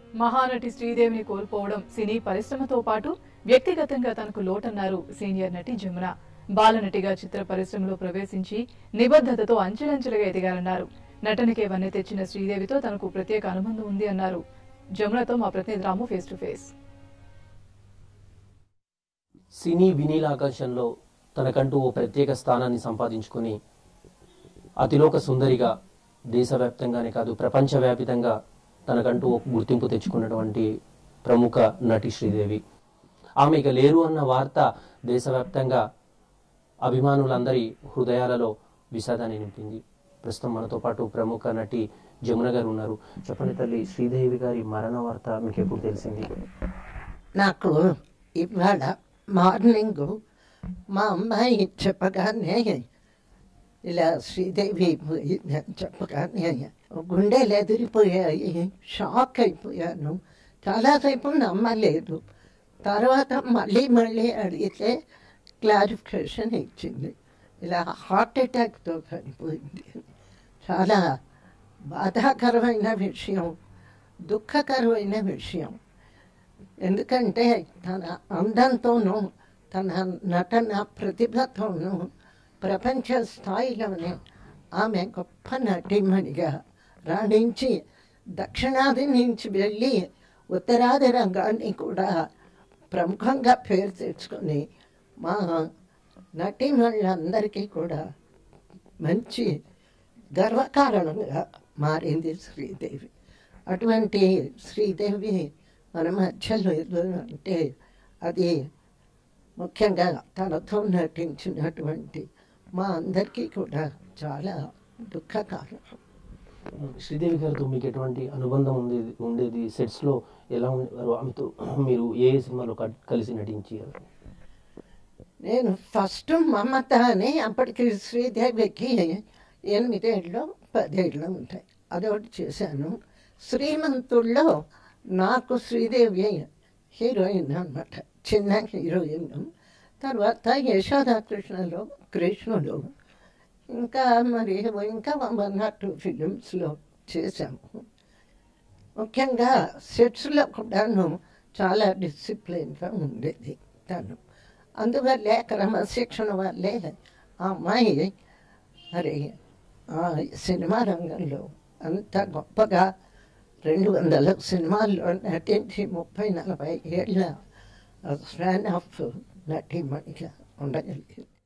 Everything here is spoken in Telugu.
మహానటి శ్రీదేవిని కోల్పోవడం సినీ పరిశ్రమతో పాటు వ్యక్తిగతంగా తనకు లోటన్నారు సీనియర్ నటి జమున బాలనటిగా చిత్ర పరిశ్రమలో ప్రవేశించి నిబద్ధతతో అంచెలంచెలుగా ఎదిగారన్నారు నటనకే వన్నె తెచ్చిన శ్రీదేవితో తనకు ప్రత్యేక అనుబంధం ఉంది అన్నారు జమునతో మా ప్రతినిధి Ramu face to face cine వినీల ఆకాశంలో తనకంటూ ఓ ప్రత్యేక స్థానాన్ని సంపాదించుకుని అతిలోక సుందరిగా దేశవ్యాప్తంగానే కాదు ప్రపంచవ్యాపితంగా తనకంటూ ఒక గుర్తింపు తెచ్చుకున్నటువంటి ప్రముఖ నటి శ్రీదేవి ఆమె ఇక లేరు అన్న వార్త దేశవ్యాప్తంగా అభిమానులందరి హృదయాలలో విషాదాన్ని నింపింది ప్రస్తుతం మనతో పాటు ప్రముఖ నటి జమున గారు ఉన్నారు చెప్పండి తల్లి శ్రీదేవి గారి మరణ వార్త మీకు ఎప్పుడు తెలిసింది నాకు ఇవాళ మార్నింగ్ మా అమ్మాయి చెప్పగానే ఇలా శ్రీదేవి పోయిందని చెప్పగానే గుండెలు ఎదిరిపోయాయి షాక్ అయిపోయాను చాలాసేపు నమ్మలేదు తర్వాత మళ్ళీ మళ్ళీ అడిగితే క్లారిఫికేషన్ ఇచ్చింది ఇలా హార్ట్ అటాక్తో చనిపోయింది చాలా బాధాకరమైన విషయం దుఃఖకరమైన విషయం ఎందుకంటే తన అందంతోనూ తన నటన ప్రతిభతోనూ ప్రపంచ స్థాయిలోనే ఆమె గొప్ప నటిమణిగా రాణించి దక్షిణాది నుంచి వెళ్ళి ఉత్తరాది రంగాన్ని కూడా ప్రముఖంగా పేరు తెచ్చుకొని మా నటీమణులందరికీ కూడా మంచి గర్వకారణంగా మారింది శ్రీదేవి అటువంటి శ్రీదేవి మన మధ్య లేదు అంటే అది ముఖ్యంగా తనతో నటించినటువంటి మా అందరికీ కూడా చాలా దుఃఖకారణం శ్రీదేవి గారితో మీకు ఎటువంటి అనుబంధం ఉండేది ఉండేది సెట్స్ లో ఎలా ఉండేవారు ఆమెతో మీరు ఏ ఏ సినిమాలో కట్- కలిసి నటించారు నేను ఫస్ట్ మమత అని అప్పటికి శ్రీదేవికి ఎనిమిదేళ్ళు పదేళ్ళు ఉంటాయి అదొకటి చేశాను శ్రీమంతుల్లో నాకు శ్రీదేవి హీరోయిన్ అనమాట చిన్న హీరోయిన్ తర్వాత యశోదా కృష్ణలో కృష్ణుడు ఇంకా మరి ఇంకా వన్ ఆర్ టూ ఫిలిమ్స్లో చేశాము ముఖ్యంగా సెట్స్లో కూడాను చాలా డిసిప్లిన్గా ఉండేది తను అందువల్లే క్రమశిక్షణ వల్లే ఆ అమ్మాయి మరి ఆ సినిమా రంగంలో అంత గొప్పగా రెండు వందల సినిమాల్లో నటించి ముప్పై నలభై ఏళ్ళ స్పాన్ ఆఫ్ నటీమణిగా ఉండగలిగింది